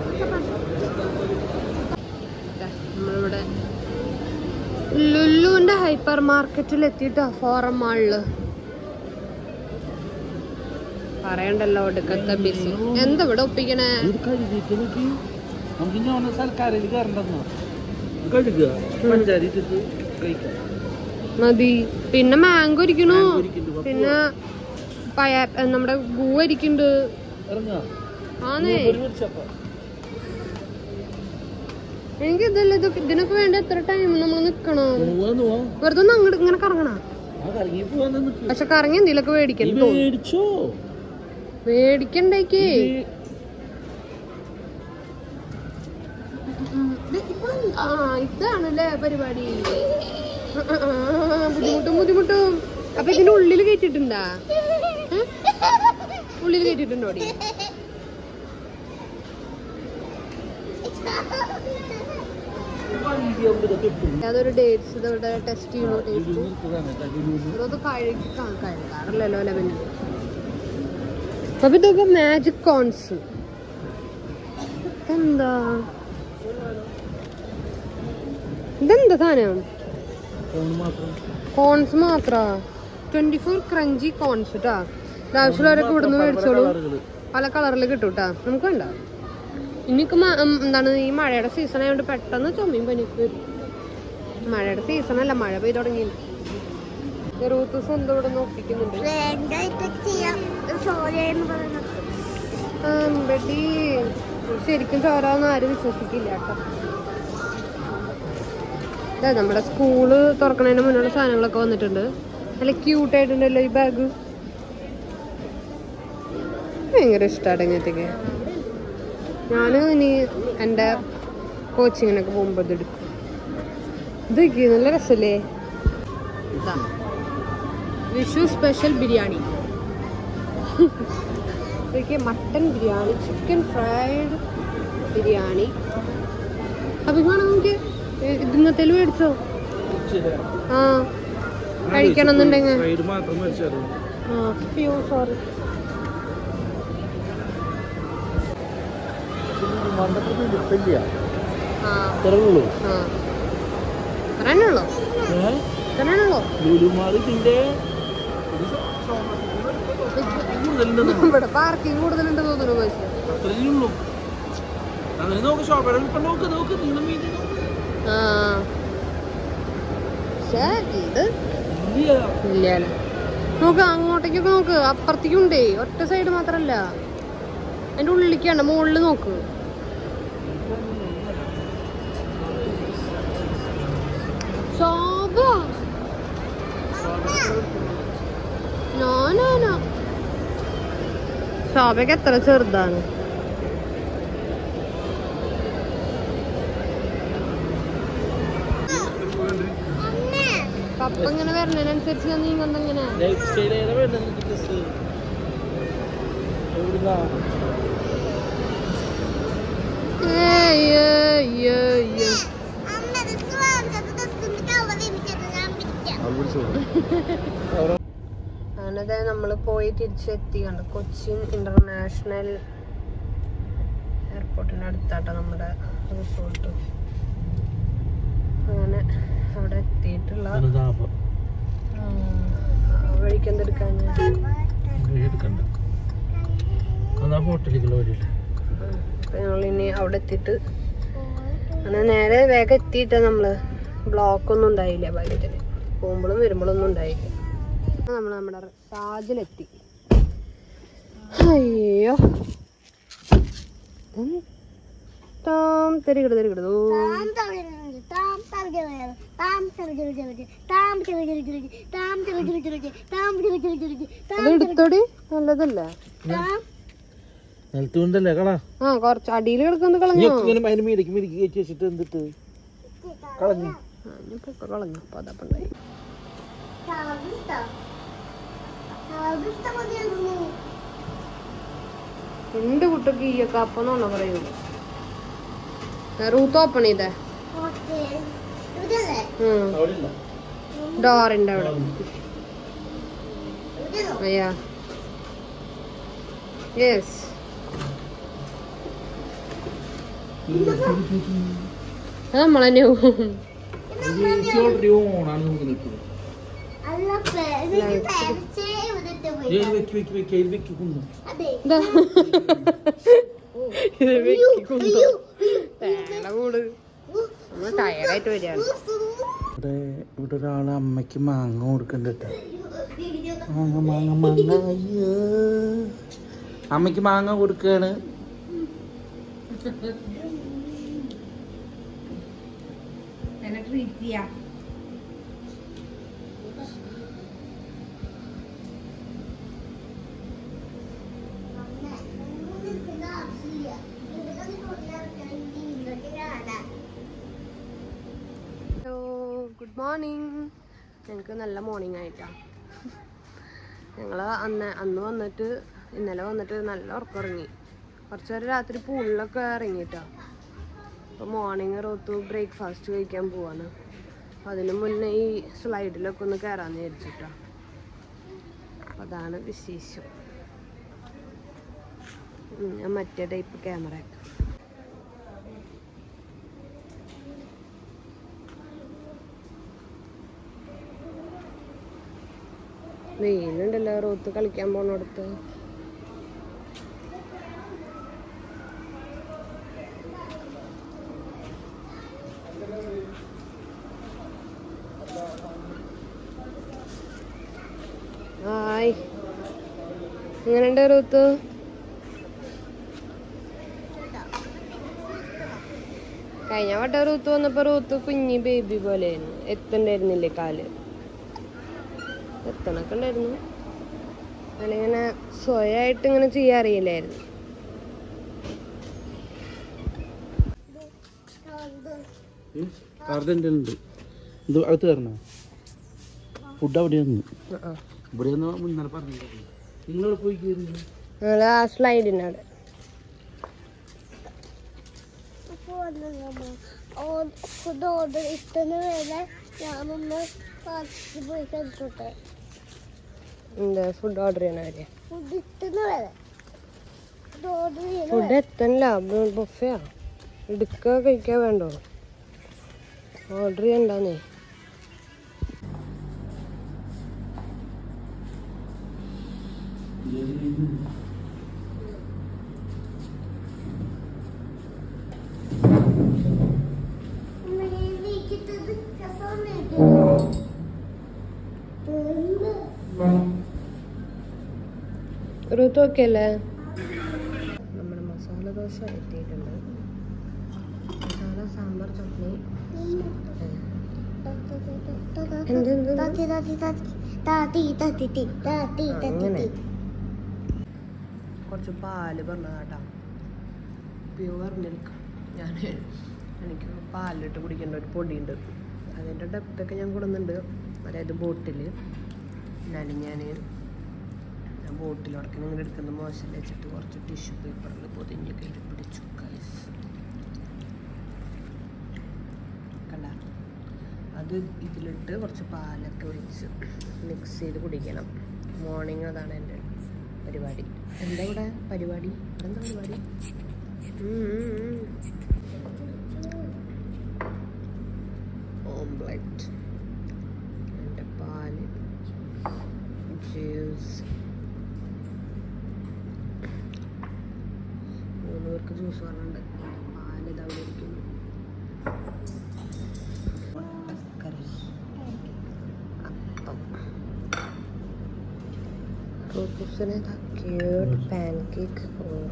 നമ്മളിവിടെ ലുലുവിന്റെ ഹൈപ്പർ മാർക്കറ്റിൽ എത്തിയിട്ടോ ഫോറം മാളില് പറയണ്ടല്ലോ ഒടുക്കത്തെ ബിസി എന്താ ഇവിടെ ഒപ്പിക്കണേ ഇത് കഴുകിയിട്ട് നോക്കി നമുക്ക് ഇനി ഓണ സൽക്കാരിൽ കയറണ്ടെന്നോ കഴുകുക പഞ്ചാര ഇട്ടിട്ട് കഴിക്കാം മതി പിന്നെ മാംഗോ ഇരിക്കണു Mango ഇരിക്കുന്നുണ്ട്, പപ്പു. പിന്നെ പയ ഏ, നമ്മുടെ ഗൂ ഇരിക്കുന്നുണ്ട് ഇറങ്ങാ ആന്നേ ഒരു പിടിച്ചപ്പോ എനിക്ക് ഇതല്ല ഇതൊക്കെ ഇതിനൊക്കെ വേണ്ട എത്ര ടൈം നമ്മൾ നിക്കണം പോവാന്ന് പോവാ വെറുതെ ഒന്ന് അങ്ങോട്ട് ഇങ്ങനെ കറങ്ങണ ആ കറങ്ങി പോവാന്ന് നിക്ക് പക്ഷെ കറങ്ങി എന്തെങ്കിലുമൊക്കെ നീ മേടിക്കണം തോന്നുന്നു മേടിച്ചോ മേടിക്കണ്ടേക്ക് ഇത് ആ ഇതാണല്ലേ പരിപാടി ബുദ്ധിമുട്ടും ബുദ്ധിമുട്ടും അപ്പൊ ഇതിന്റെ ഉള്ളിൽ കയറ്റിട്ടുണ്ടാ ഉള്ളിൽ കയറ്റിട്ടുണ്ടോടി വണ്ടി ആവുമ്പോ ഇതൊക്കെ ഇട്ടു. അതൊരു ഡേറ്റ്സ് ഇതവിടെ ടെസ്റ്റ് ചെയ്യണോ ഇത് ടേസ്റ്റ് നിർത്തതാണ് കേട്ടോ, ഇതിലൂടെ. അതൊക്കെ കഴുകി കാ- കഴുകാറില്ലല്ലോ ലെവന് അപ്പൊ ഇതൊക്കെ മാജിക് കോൺസ് എന്താ ഇതെന്താ സാധനം ഫോൺ മാത്രം കോൺസ് മാത്ര ട്വന്റി ഫോർ ക്രഞ്ചി കോൺസ് കേട്ടാ ആവശ്യമുള്ളവരൊക്കെ ഇവിടുന്ന് പല പല മേടിച്ചോളൂ കളറുകള്. പല കളറിൽ കിട്ടും കേട്ടാ നമുക്ക് വേണ്ട ഇനിക്ക് മ- ഉം, എന്താണ് ഈ മഴയുടെ സീസൺ ആയതുകൊണ്ട് പെട്ടെന്ന് ചുമയും പനിക്ക് വരും മഴയുടെ സീസൺ അല്ല മഴ പെയ്ത് തുടങ്ങി റൂത്ത് സ്വന്തം ഇവിടെ നോക്കിക്കുന്നുണ്ട് വേണ്ടായിട്ട് ചെയ്യാം സോറി എന്ന് പറയുന്നത് അമ്പടി ശരിക്കും ചോരാന്ന് ആരും വിശ്വസിക്കില്ല കേട്ടോ അതെ നമ്മുടെ സ്കൂള് തുറക്കണതിന് മുന്നുള്ള സാധനങ്ങളൊക്കെ വന്നിട്ടുണ്ട് നല്ല ക്യൂട്ട് ആയിട്ടുണ്ടല്ലോ ഈ ബാഗ് ഭയങ്കര ഇഷ്ടമാണ് ഇങ്ങനത്തേക്ക് ഞാൻ ഇനി എൻ്റെ കോച്ചിങ്ങിനൊക്കെ പോകുമ്പോൾ ഇതെടുക്കും ഇതൊക്കെ നല്ല രസമല്ലേ ഇതാ വിഷു സ്പെഷ്യൽ ബിരിയാണി ഇതൊക്കെ mutton biryani chicken fried biryani അഭിമാനം നമുക്ക് ഇതിങ്ങത്തേൽ മേടിച്ചോ ശരി. ആ കഴിക്കണം എന്നുണ്ടെങ്കിൽ ഫ്രൈഡ് മാത്രം മേടിച്ചാലോ ആ അയ്യോ സോറി മണ്ടത്തിൽ എടുത്തില്ല ആ ഇത്രേ ഉള്ളൂ ആ ഇത്രയാണുള്ളൂ ഏഹ് ഇത്രയാണുള്ളൂ ലുലുമാള് ഇതിന്റെ കൂടുതലുണ്ടെന്ന് ഇവിടെ പാർക്കിംഗ് കൂടുതലുണ്ട് തോന്നുന്നു ബസ് അത്രയേ ഉള്ളൂ അങ്ങനെ നോക്ക് ഷോപ്പയുടെ ഇപ്പൊ നോക്ക് നോക്ക് നീളം വീതി നോക്ക് ആ പക്ഷേ ഇത് ഇല്ല ഇല്ലല്ലോ നോക്ക് അങ്ങോട്ടേക്കൊക്കെ നോക്ക് അപ്പുറത്തേക്കും ഉണ്ടേ ഒറ്റ സൈഡ് മാത്രല്ല അതിന്റെ ഉള്ളിലേക്കാണ് മുകളിൽ നോക്ക് ശോഭ ശോഭയ്ക്ക് എത്ര ചെറുതാണ് അമ്മേ പപ്പ ഇങ്ങനെ വരുന്നതിനനുസരിച്ച് ഞാൻ നീങ്ങുന്ന ഇങ്ങനെ ലൈഫ് സ്റ്റൈൽ ഏതാ വേണ്ടത് നിനക്ക് ഡ്രസ് എവിടുന്നാ അമ്മ ഡ്രസ് വാങ്ങിച്ചത് ഡ്രസ്സിന്റെ കവർ എനിക്കത് ഞാൻ പിടിക്കാം അങ്ങനെ നമ്മൾ പോയി തിരിച്ചെത്തി കണ്ട് കൊച്ചിൻ ഇന്റർനാഷണൽ എയർപോർട്ടിന്റെ അടുത്താട്ടോ നമ്മുടെ റിസോർട്ട് അങ്ങനെ അവിടെ എത്തിയിട്ടുള്ള അനുതാപം ആ, ആ വഴിക്ക് എന്തെടുക്കാൻ എടുക്കണ്ട അതാ ഹോട്ടലിലേക്കുള്ള വഴിയില്ലേ ഞങ്ങൾ ഇനി അവിടെ എത്തിയിട്ട് അങ്ങനെ നേരെ വേഗം എത്തിയിട്ടാ നമ്മള് ബ്ലോക്ക് ഒന്നും ഉണ്ടായില്ല ഭാഗ്യത്തിന് പോകുമ്പോഴും വരുമ്പോഴും ഒന്നും ഉണ്ടായില്ല നമ്മൾ നമ്മുടെ താജിലെത്തി അയ്യോ ഉം. താം തെരികിട് തെരികിട് ഓ താം തവിടുന്നത് താം തവിടുന്നത് താം തവിടുന്നത് താം തവിടുന്നത് താം തവിടുന്നത് താം തവിടുന്നത് അത് എടുത്തോടി നല്ലതല്ല താം നിലത്ത് കൊണ്ടല്ലേ കളാ ആ കൊറച്ച് അടിയിൽ കിടക്കുന്നത് നീ കളഞ്ഞോ ഇങ്ങനെ അതിന് മീടിക്ക് മീടിക്ക് കയറ്റി വെച്ചിട്ട് എന്തിട്ട് കളഞ്ഞു ആ, ഇനിയിപ്പോ ഒക്കെ കളഞ്ഞു അപ്പൊ അതപ്പം ഉണ്ടായി താവിഷ്ട താവിഷ്ട മതിയായിരുന്നു എന്റെ കുട്ടിക്ക് ഈ ഒക്കെ അപ്പൊന്നാണോ പറയൂ റൂത്ത് ഓപ്പൺ ചെയ്തേ ഓക്കേ ഇവിടെയല്ലേ അവിടെ ഇല്ല ഡോറിന്റെ അവിടെ ഇവിടെയോ അയ്യാ യെസ് അത് നമ്മളെന്നെ ഓൾറെഡി ഓണാണ് നമുക്ക് നിൽക്കുന്നത് അല്ല പേര് പേരിച്ചേ ഇവിടുത്തെ പോയി വെക്കി വെക്കി വെക്കി അതിൽ വെക്കി കൊണ്ടു അതെ ഇത് അയ്യോ, വെക്കിക്കൊണ്ടോ അയ്യോ, തേട കൂട് നമ്മൾ ടയർഡായിട്ട് വരികയാണ് ഇവിടെ ഇവിടെ ഒരാള് അമ്മയ്ക്ക് മാങ്ങ കൊടുക്കണ്ട മാങ്ങ മാങ്ങ മാങ്ങ അയ്യോ അമ്മയ്ക്ക് മാങ്ങ കൊടുക്കാണ് ട്രീറ്റ് ചെയ്യാം ഹലോ ഗുഡ് മോർണിംഗ് ഞങ്ങൾക്ക് നല്ല മോർണിംഗ് ആയിട്ടാണ് ഞങ്ങൾ അന്ന് അന്ന് വന്നിട്ട് ഇന്നലെ വന്നിട്ട് നല്ല ഉറക്കമിറങ്ങി കുറച്ച് നേരം രാത്രി പൂളിലൊക്കെ ഇറങ്ങിയിട്ടാ അപ്പോൾ മോർണിംഗ് റോത്ത് ബ്രേക്ക്ഫാസ്റ്റ് കഴിക്കാൻ പോവാണ് അപ്പം അതിന് മുന്നേ ഈ സ്ലൈഡിലൊക്കെ ഒന്ന് കയറാമെന്ന് വിചാരിച്ചിട്ടാ അപ്പം അതാണ് വിശേഷം ഉം, ഞാൻ മറ്റേ ടൈപ്പ് ക്യാമറ വെയിലുണ്ടല്ലോ റോത്ത് കളിക്കാൻ പോണടുത്ത് ഹായ് എങ്ങനെയുണ്ട് റൂത്ത് കഴിഞ്ഞ വട്ടം റൂത്ത് വന്നപ്പോ റൂത്ത് കുഞ്ഞി ബേബി പോലെയായിരുന്നു എത്തണ്ടായിരുന്നില്ലേ കാല് എത്തണൊക്കെ ഉണ്ടായിരുന്നു അതിങ്ങനെ സ്വയമായിട്ട് ഇങ്ങനെ ചെയ്യാൻ അറിയില്ലായിരുന്നു കാർഡൻ്റെ ഉണ്ട് ഇത് അടുത്ത് കയറണോ ഫുഡ് അവിടെ നിന്ന് ആ, ആ. ഇവിടെ നിന്ന് മുന്നേ പറഞ്ഞിട്ടുണ്ടായിരുന്നു നിങ്ങളവിടെ പോയി കയറി ഞങ്ങള് ആ സ്ലൈഡിൻ്റെ അവിടെ ഫുഡ് ഓർഡർ ഇട്ടുന്ന വേല ഞാനൊന്ന് പാർട്ടിക്ക് പോയി കഴിച്ചോട്ടെ എന്താ ഫുഡ് ഓർഡർ ചെയ്യണവരെ ഫുഡ് ഇട്ടുന്ന വേല ഫുഡ് ഓർഡർ ചെയ്യണ ഫുഡ് എത്തണില്ല ബൊഫയാ എടുക്കുക കഴിക്കാൻ വേണ്ടോ ഓർഡർ ചെയ്യണ്ടെന്നേ റൂത്ത് ഓക്കെ അല്ലേ നമ്മുടെ മസാല ദോശ എത്തിയിട്ടുണ്ട് മസാല സാമ്പാർ ചട്നി എന്ത് എന്ത് അങ്ങനെ കുറച്ച് പാല് പറഞ്ഞതാട്ടാ പ്യുവർ മിൽക്ക് ഞാൻ എനിക്ക് പാലിലിട്ട് കുടിക്കേണ്ട ഒരു പൊടിയുണ്ട് അതിൻ്റെ ഡെപ്തൊക്കെ ഞാൻ കൊടുക്കുന്നുണ്ട് അതായത് ബോട്ടിൽ എന്നാലും ഞാൻ ബോട്ടിലോടൊക്കെ ഇങ്ങനെ എടുക്കുന്ന മോശം വെച്ചിട്ട് കുറച്ച് ടിഷ്യൂ പേപ്പറിൽ പൊതിഞ്ഞ് കയ്യിൽ പിടിച്ചു കൈസ് കണ്ട അത് ഇതിലിട്ട് കുറച്ച് പാലൊക്കെ ഒഴിച്ച് മിക്സ് ചെയ്ത് കുടിക്കണം മോർണിംഗ് അതാണ് എൻ്റെ പരിപാടി എന്താ ഇവിടെ പരിപാടി എന്താ പരിപാടി ഓംപ്ലേറ്റ് എൻ്റെ പാല് ജ്യൂസ് മൂന്ന് പേർക്ക് ജ്യൂസ് പറഞ്ഞിട്ടുണ്ട് പാല് ഇതാ അവിടെ ഇരിക്കുന്നു മുട്ടക്കറി അപ്പം റോസൂസിന് ക്യൂട്ട് പാൻ കേക്ക്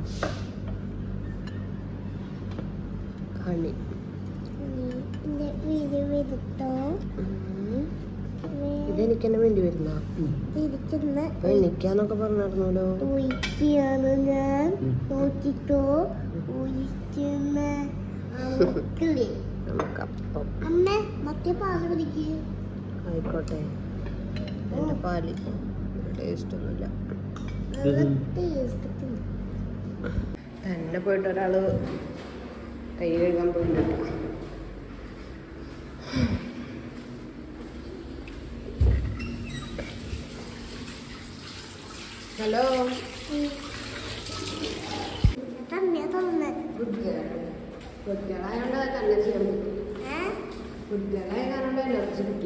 ഹണി എന്റെ വീഡിയോ എടുത്തോ ഇതെനിക്ക് തന്നെ വേണ്ടി വരുന്ന ഇരിക്കുന്ന അപ്പൊ എനിക്കാന്നൊക്കെ പറഞ്ഞിരുന്നല്ലോ ഒഴിക്കാണ് ഞാൻ നോക്കിട്ടോ ഒഴിക്കുന്ന മക്കളെ നമുക്കപ്പം അമ്മ മറ്റേ പാല് കുടിക്ക് ആയിക്കോട്ടെ എൻ്റെ പാല് ടേസ്റ്റ് ഒന്നുമില്ല ടേസ്റ്റ് തന്നെ പോയിട്ട് ഒരാള് കൈ കഴുകാൻ പോയിട്ടുണ്ട് ഹലോ തന്നെ തന്നെ കുട്ടികളായോണ്ട് തന്നെ ചെയ്യാൻ പറ്റും ഏ കുട്ടികളായ കാരണം എനർജി കിട്ടി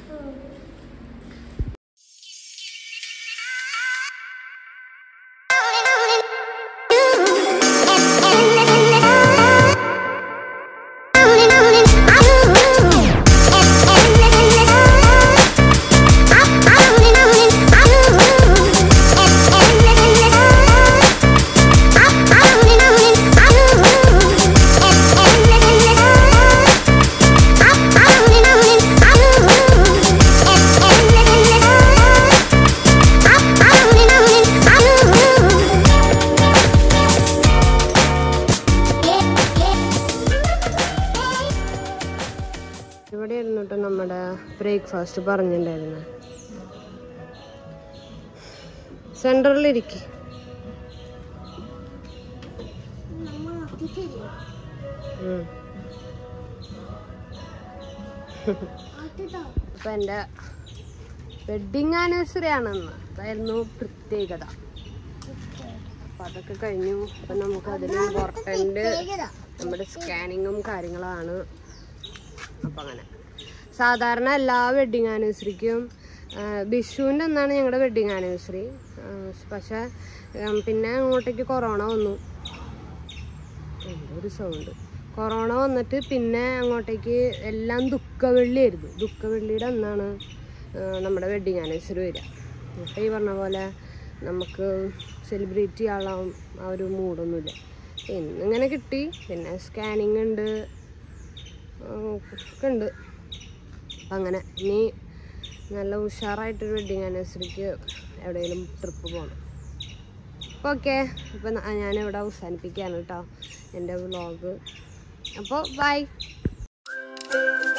ഇവിടെയായിരുന്നു കേട്ടോ നമ്മുടെ ബ്രേക്ക്ഫാസ്റ്റ് പറഞ്ഞിട്ടുണ്ടായിരുന്നത് സെൻറ്ററിലിരിക്കെ നമ്മ ആക്കി തരുമോ ആക്കിട്ടോ അപ്പം എൻ്റെ വെഡിങ് ആനിവേഴ്സറി ആണെന്ന് അതായിരുന്നു പ്രത്യേകത അപ്പം അതൊക്കെ കഴിഞ്ഞു അപ്പം നമുക്ക് അതിൽ ഇമ്പോർട്ടൻ്റ് നമ്മുടെ സ്കാനിങ്ങും കാര്യങ്ങളാണ് അപ്പം അങ്ങനെ സാധാരണ എല്ലാ വെഡിങ് ആനിവേഴ്സറിക്കും വിഷുവിൻ്റെ അന്നാണ് ഞങ്ങളുടെ വെഡിങ് ആനിവേഴ്സറി പക്ഷേ ഉം, പിന്നെ അങ്ങോട്ടേക്ക് കൊറോണ വന്നു എന്തോ ഒരു സൗണ്ട് കൊറോണ വന്നിട്ട് പിന്നെ അങ്ങോട്ടേക്ക് എല്ലാം ദുഃഖവെള്ളിയായിരുന്നു ദുഃഖവെള്ളിയുടെ അന്നാണ് ആ, നമ്മുടെ വെഡിങ് ആനിവേഴ്സറി വരിക അപ്പോൾ ഈ പറഞ്ഞ പോലെ നമുക്ക് സെലിബ്രേറ്റ് ചെയ്യാനുള്ള ആ ഒരു മൂഡൊന്നുമില്ല ഇന്നിങ്ങനെ കിട്ടി പിന്നെ സ്കാനിങ് ഉണ്ട് ആ, ഒക്കെ ഉണ്ട് അപ്പം അങ്ങനെ ഇനി നല്ല ഉഷാറായിട്ടൊരു വെഡിങ് ആനിവേഴ്സറിക്ക് എവിടെയെങ്കിലും ട്രിപ്പ് പോകണം ഓക്കെ അപ്പം ഞാനിവിടെ അവസാനിപ്പിക്കുകയാണ് കേട്ടോ എൻ്റെ വ്ളോഗ് അപ്പോൾ ബൈ